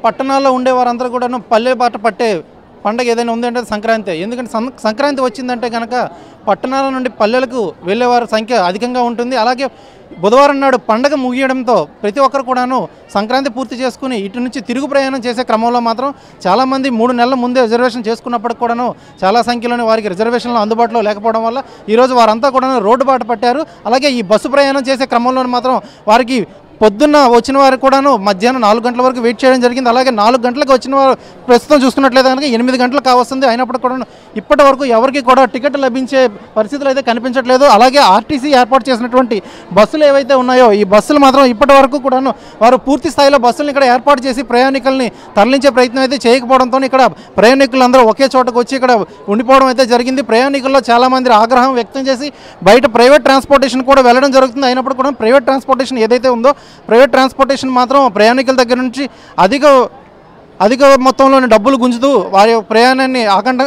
పట్టణాల్లో ఉండే వారందరూ కూడాను పల్లె బాట పట్టే పండగ ఏదైనా ఉందంటే అది సంక్రాంతి ఎందుకంటే సం- సంక్రాంతి వచ్చిందంటే కనుక పట్టణాల నుండి పల్లెలకు వెళ్ళేవారి సంఖ్య అధికంగా ఉంటుంది అలాగే బుధవారం నాడు పండగ ముగియడంతో ప్రతి ఒక్కరు కూడాను సంక్రాంతి పూర్తి చేసుకుని ఇటు నుంచి తిరుగు ప్రయాణం చేసే క్రమంలో మాత్రం చాలామంది మూడు నెలల ముందే రిజర్వేషన్ చేసుకున్నప్పటికి కూడాను చాలా సంఖ్యలోని వారికి రిజర్వేషన్లు అందుబాటులో లేకపోవడం వల్ల ఈరోజు వారంతా కూడా రోడ్డు బాట పట్టారు అలాగే ఈ బస్సు ప్రయాణం చేసే క్రమంలో మాత్రం వారికి పొద్దున్న వచ్చిన వారు కూడాను మధ్యాహ్నం నాలుగు గంటల వరకు వెయిట్ చేయడం జరిగింది అలాగే నాలుగు గంటలకు వచ్చిన వారు ప్రస్తుతం చూసుకున్నట్లయితే కనుక ఎనిమిది గంటలు కావస్తుంది అయినప్పటికీ కూడా ఇప్పటి వరకు ఎవరికి కూడా టికెట్ లభించే పరిస్థితులు అయితే కనిపించట్లేదు అలాగే ఆర్టీసీ ఏర్పాటు చేసినటువంటి బస్సులు ఏవైతే ఉన్నాయో ఈ బస్సులు మాత్రం ఇప్పటి వరకు కూడాను వారు పూర్తి స్థాయిలో బస్సులను ఇక్కడ ఏర్పాటు చేసి ప్రయాణికుల్ని తరలించే ప్రయత్నం అయితే చేయకపోవడంతో ఇక్కడ ప్రయాణికులందరూ ఒకే చోటకు వచ్చి ఇక్కడ ఉండిపోవడం అయితే జరిగింది ప్రయాణికుల్లో చాలా మంది ఆగ్రహం వ్యక్తం చేసి బయట ప్రైవేట్ ట్రాన్స్పోర్టేషన్ కూడా వెళ్ళడం జరుగుతుంది అయినప్పుడు కూడా ప్రైవేట్ ట్రాన్స్పోర్టేషన్ ఏదైతే ఉందో ప్రైవేట్ ట్రాన్స్పోర్టేషన్ మాత్రం ప్రయాణికుల దగ్గర నుంచి అధిక అధిక మొత్తంలోని డబ్బులు గుంజుతూ వారి ప్రయాణాన్ని ఆకండ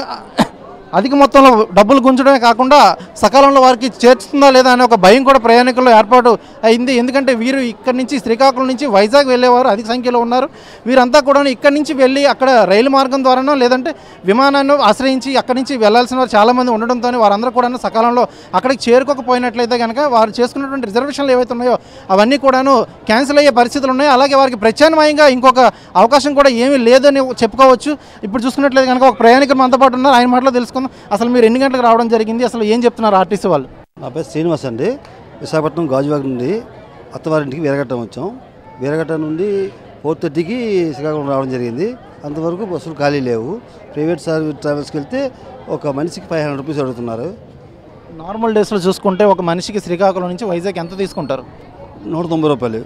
అధిక మొత్తంలో డబ్బులు గుంజడమే కాకుండా సకాలంలో వారికి చేర్చుతుందా లేదా అనే ఒక భయం కూడా ప్రయాణికుల్లో ఏర్పాటు అయింది ఎందుకంటే వీరు ఇక్కడి నుంచి శ్రీకాకుళం నుంచి వైజాగ్ వెళ్ళేవారు అధిక సంఖ్యలో ఉన్నారు వీరంతా కూడా ఇక్కడి నుంచి వెళ్ళి అక్కడ రైలు మార్గం ద్వారానో లేదంటే విమానాన్ని ఆశ్రయించి అక్కడి నుంచి వెళ్ళాల్సిన వారు చాలామంది ఉండడంతో వారందరూ కూడా సకాలంలో అక్కడికి చేరుకోకపోయినట్లయితే కనుక వారు చేసుకున్నటువంటి రిజర్వేషన్లు ఏవైతే ఉన్నాయో అవన్నీ కూడాను క్యాన్సిల్ అయ్యే పరిస్థితులు ఉన్నాయి అలాగే వారికి ప్రత్యామ్నాయంగా ఇంకొక అవకాశం కూడా ఏమీ లేదని చెప్పుకోవచ్చు ఇప్పుడు చూసుకున్నట్లయితే కనుక ఒక ప్రయాణికులు మనతో పాటు ఉన్నారు ఆయన మాటలో తెలుసుకుందాం అసలు మీరు ఎన్ని గంటలకు రావడం జరిగింది అసలు ఏం చెప్తున్నారు ఆర్టీసీ వాళ్ళు నా పేరు శ్రీనివాస్ అండి విశాఖపట్నం గాజువాక నుండి అత్తవారింటికి వీరగట్ట వచ్చాం వీరగట్ట నుండి ఫోర్ థర్టీకి శ్రీకాకుళం రావడం జరిగింది అంతవరకు బస్సులు ఖాళీ లేవు ప్రైవేట్ సర్వీస్ ట్రావెల్స్కి వెళ్తే ఒక మనిషికి ఫైవ్ హండ్రెడ్ రూపీస్ అడుగుతున్నారు నార్మల్ డేస్లో చూసుకుంటే ఒక మనిషికి శ్రీకాకుళం నుంచి వైజాగ్ ఎంత తీసుకుంటారు నూట తొంభై రూపాయలు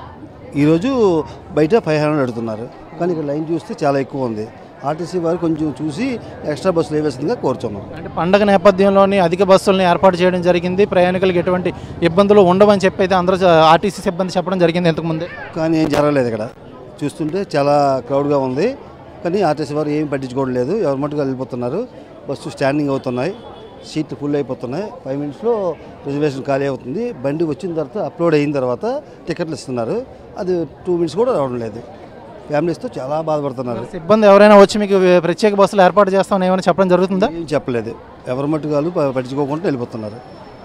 ఈరోజు బయట ఫైవ్ హండ్రెడ్ అడుగుతున్నారు కానీ ఇక్కడ లైన్ చూస్తే చాలా ఎక్కువ ఉంది ఆర్టీసీ వారు కొంచెం చూసి ఎక్స్ట్రా బస్సులు వేవేసిందిగా కోరుచున్నాం అంటే పండగ నేపథ్యంలోని అధిక బస్సులను ఏర్పాటు చేయడం జరిగింది ప్రయాణికులకు ఎటువంటి ఇబ్బందులు ఉండవని చెప్పి అయితే అందరూ చ- ఆర్టీసీ సిబ్బంది చెప్పడం జరిగింది ఇంతకుముందే కానీ ఏం జరగలేదు ఇక్కడ చూస్తుంటే చాలా క్రౌడ్గా ఉంది కానీ ఆర్టీసీ వారు ఏం పట్టించుకోవడం లేదు ఎవరి మటుకు వెళ్ళిపోతున్నారు బస్సు స్టాండింగ్ అవుతున్నాయి సీట్లు ఫుల్ అయిపోతున్నాయి ఫైవ్ మినిట్స్లో రిజర్వేషన్ ఖాళీ అవుతుంది బండి వచ్చిన తర్వాత అప్లోడ్ అయిన తర్వాత టికెట్లు ఇస్తున్నారు అది టూ మినిట్స్ కూడా రావడం లేదు ఫ్యామిలీస్తో చాలా బాధపడుతున్నారు సిబ్బంది ఎవరైనా వచ్చి మీకు ప్రత్యేక బస్సులు ఏర్పాటు చేస్తామని ఏమైనా చెప్పడం జరుగుతుందా ఏం చెప్పలేదు ఎవరి మటుకు వాళ్ళు ప- పట్టించుకోకుండా వెళ్ళిపోతున్నారు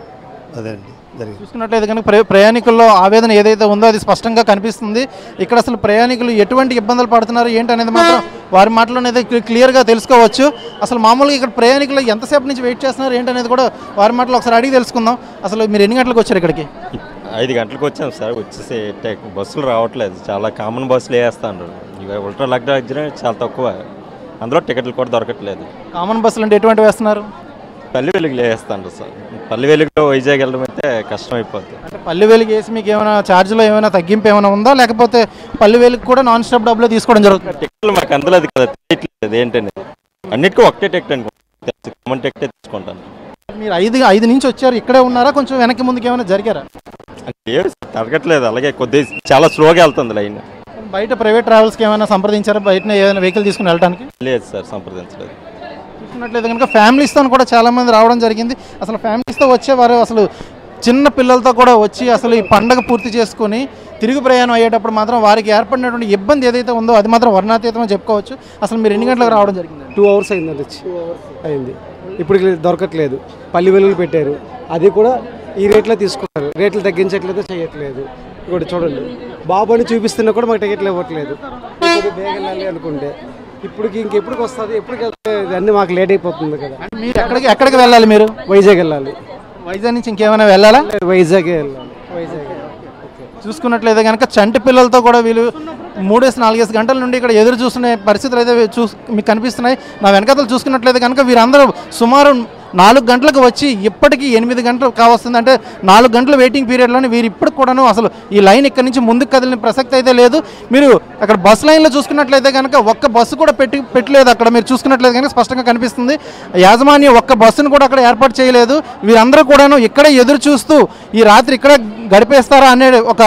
అదే అండి జరిగింది చూసుకున్నట్లయితే కనుక ప్ర- ప్రయాణికుల్లో ఆవేదన ఏదైతే ఉందో అది స్పష్టంగా కనిపిస్తుంది ఇక్కడ అసలు ప్రయాణికులు ఎటువంటి ఇబ్బందులు పడుతున్నారు ఏంటనేది మాత్రం వారి మాటలోనైతే క్లి- క్లియర్గా తెలుసుకోవచ్చు అసలు మామూలుగా ఇక్కడ ప్రయాణికులు ఎంతసేపు నుంచి వెయిట్ చేస్తున్నారు ఏంటనేది కూడా వారి మాటలు ఒకసారి అడిగి తెలుసుకుందాం అసలు మీరు ఎన్ని గంటలకు వచ్చారు ఇక్కడికి ఐదు గంటలకు వచ్చాం సార్ వచ్చేసి టెక్ బస్సులు రావట్లేదు చాలా కామన్ బస్సులు వేస్తాను ఇక ఉల్ట్రా లగ్డా దగ్గర చాలా తక్కువ అందులో టికెట్లు కూడా దొరకట్లేదు కామన్ బస్సులు అంటే ఎటువంటి వేస్తున్నారు పల్లి వెలుగులు వేస్తాను సార్ పల్లి వెలుగులో వైజాగ్ వెళ్ళడం అయితే కష్టం అయిపోద్ది అంటే పల్లి వేలుకి వేసి మీకు ఏమైనా ఛార్జ్లో ఏమైనా తగ్గింపు ఏమైనా ఉందా లేకపోతే పల్లి వేలుకి కూడా నాన్ స్టాప్ డబ్బులు తీసుకోవడం జరుగుతుంది టికెట్లు మాకు అందలేదు కదా తెలియట్లేదు ఏంటనేది అన్నిటికీ ఒకటే టికెట్ అనుకుంటాను కామన్ టికెటే తీసుకుంటాను మీరు ఐదు ఐదు నుంచి వచ్చారు ఇక్కడే ఉన్నారా కొంచెం వెనక్కి ముందుకు ఏమైనా జరిగారా లేదు సార్ తరగట్లేదు అలాగే కొద్దిగా చాలా స్లోగా వెళ్తుంది లైన్ బయట ప్రైవేట్ ట్రావెల్స్కి ఏమైనా సంప్రదించారా బయట ఏదైనా వెహికల్ తీసుకుని వెళ్ళడానికి లేదు సార్ సంప్రదించలేదు చూసుకున్నట్లయితే కనుక ఫ్యామిలీస్తో కూడా చాలా మంది రావడం జరిగింది అసలు ఫ్యామిలీస్తో వచ్చేవారు అసలు చిన్న పిల్లలతో కూడా వచ్చి అసలు ఈ పండగ పూర్తి చేసుకొని తిరుగు ప్రయాణం అయ్యేటప్పుడు మాత్రం వారికి ఏర్పడినటువంటి ఇబ్బంది ఏదైతే ఉందో అది మాత్రం వర్ణాతీతం అని చెప్పుకోవచ్చు అసలు మీరు ఎన్ని గంటలకు రావడం జరిగింది టూ అవర్స్ అయింది అది వచ్చి అయింది ఇప్పుడు ఇక్కడ దొరకట్లేదు పల్లి వెల్లుల్లి పెట్టారు అది కూడా ఈ రేట్లో తీసుకుంటారు రేట్లు తగ్గించట్లేదు చేయట్లేదు ఇక్కడ చూడండి బాబు అని చూపిస్తున్నా కూడా మాకు టికెట్లు ఇవ్వట్లేదు ఇప్పుడు బేగ వెళ్ళాలి అనుకుంటే ఇప్పటికి ఇంకెప్పటికి వస్తుంది ఎప్పటికి వెళ్తే అన్నీ మాకు లేట్ అయిపోతుంది కదా మీరు ఎక్కడికి ఎక్కడికి వెళ్ళాలి మీరు వైజాగ్ వెళ్ళాలి వైజాగ్ నుంచి ఇంకేమైనా వెళ్ళాలా వైజాగే వెళ్ళాలి వైజాగ్ చూసుకున్నట్లయితే కనుక చంటి పిల్లలతో కూడా వీళ్ళు మూడేసి నాలుగేసి గంటల నుండి ఇక్కడ ఎదురు చూస్తున్న పరిస్థితులు అయితే చూ మీకు కనిపిస్తున్నాయి నా వెనకతలు చూసుకున్నట్లయితే కనుక వీరందరూ సుమారు నాలుగు గంటలకు వచ్చి ఇప్పటికీ ఎనిమిది గంటలు కావస్తుంది అంటే నాలుగు గంటల వెయిటింగ్ పీరియడ్లోనే వీరు ఇప్పటికి కూడాను అసలు ఈ లైన్ ఇక్కడ నుంచి ముందుకు కదిలిన ప్రసక్తి అయితే లేదు మీరు అక్కడ బస్ లైన్లో చూసుకున్నట్లయితే కనుక ఒక్క బస్సు కూడా పెట్టి పెట్టలేదు అక్కడ మీరు చూసుకున్నట్లయితే కనుక స్పష్టంగా కనిపిస్తుంది యాజమాన్యం ఒక్క బస్సును కూడా అక్కడ ఏర్పాటు చేయలేదు వీరందరూ కూడాను ఇక్కడే ఎదురు చూస్తూ ఈ రాత్రి ఇక్కడే గడిపేస్తారా అనే ఒక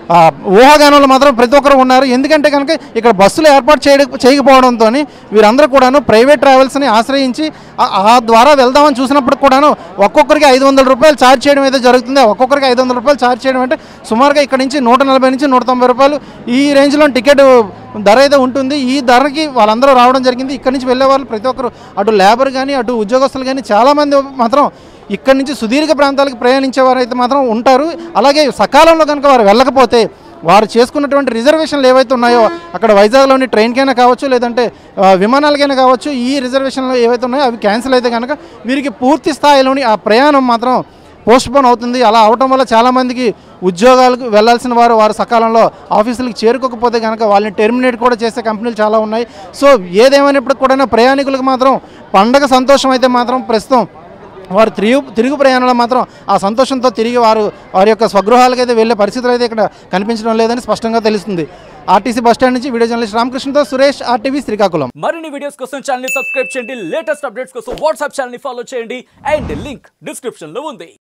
ఆ, ఊహాగానంలో మాత్రం ప్రతి ఒక్కరు ఉన్నారు ఎందుకంటే కనుక ఇక్కడ బస్సులు ఏర్పాటు చేయ చేయకపోవడంతో వీరందరూ కూడాను ప్రైవేట్ ట్రావెల్స్ని ఆశ్రయించి ఆ- ఆ ద్వారా వెళ్దామని చూసినప్పుడు కూడాను ఒక్కొక్కరికి ఐదు వందల రూపాయలు ఛార్జ్ చేయడం అయితే జరుగుతుంది ఒక్కొక్కరికి ఐదు వందల రూపాయలు ఛార్జ్ చేయడం అంటే సుమారుగా ఇక్కడ నుంచి నూట నలభై నుంచి నూట తొంభై రూపాయలు ఈ రేంజ్లో టికెట్ ధర అయితే ఉంటుంది ఈ ధరకి వాళ్ళందరూ రావడం జరిగింది ఇక్కడ నుంచి వెళ్ళే వాళ్ళు ప్రతి ఒక్కరు అటు లేబర్ కానీ అటు ఉద్యోగస్తులు కానీ చాలామంది మాత్రం ఇక్కడి నుంచి సుదీర్ఘ ప్రాంతాలకు ప్రయాణించే వారు అయితే మాత్రం ఉంటారు అలాగే సకాలంలో కనుక వారు వెళ్ళకపోతే వారు చేసుకున్నటువంటి రిజర్వేషన్లు ఏవైతే ఉన్నాయో అక్కడ వైజాగ్లోని ట్రైన్కైనా కావచ్చు లేదంటే ఆ, విమానాలకైనా కావచ్చు ఈ రిజర్వేషన్లు ఏవైతే ఉన్నాయో అవి క్యాన్సిల్ అయితే కనుక వీరికి పూర్తి స్థాయిలోని ఆ ప్రయాణం మాత్రం పోస్ట్పోన్ అవుతుంది అలా అవటం వల్ల చాలామందికి ఉద్యోగాలకు వెళ్ళాల్సిన వారు వారు సకాలంలో ఆఫీసులకు చేరుకోకపోతే కనుక వాళ్ళని టెర్మినేట్ కూడా చేసే కంపెనీలు చాలా ఉన్నాయి సో ఏదేమైనప్పటికీ కూడా ప్రయాణికులకు మాత్రం పండగ సంతోషం అయితే మాత్రం ప్రస్తుతం వారు తిరుగు తిరుగు ప్రయాణంలో మాత్రం ఆ సంతోషంతో తిరిగి వారు వారి యొక్క స్వగృహాలకు అయితే వెళ్ళే పరిస్థితులు అయితే ఇక్కడ కనిపించడం లేదని స్పష్టంగా తెలుస్తుంది ఆర్టీసీ బస్టాండ్ నుంచి వీడియో జర్నలిస్ట్ రామకృష్ణతో సురేష్ ఆర్టీవీ శ్రీకాకుళం మరిన్ని వీడియోస్ కోసం ఛానల్ ని సబ్స్క్రైబ్ చేయండి లేటెస్ట్ అప్డేట్స్ కోసం వాట్సాప్ ఛానల్ ని ఫాలో చేయండి అండ్ లింక్ డిస్క్రిప్షన్ లో ఉంది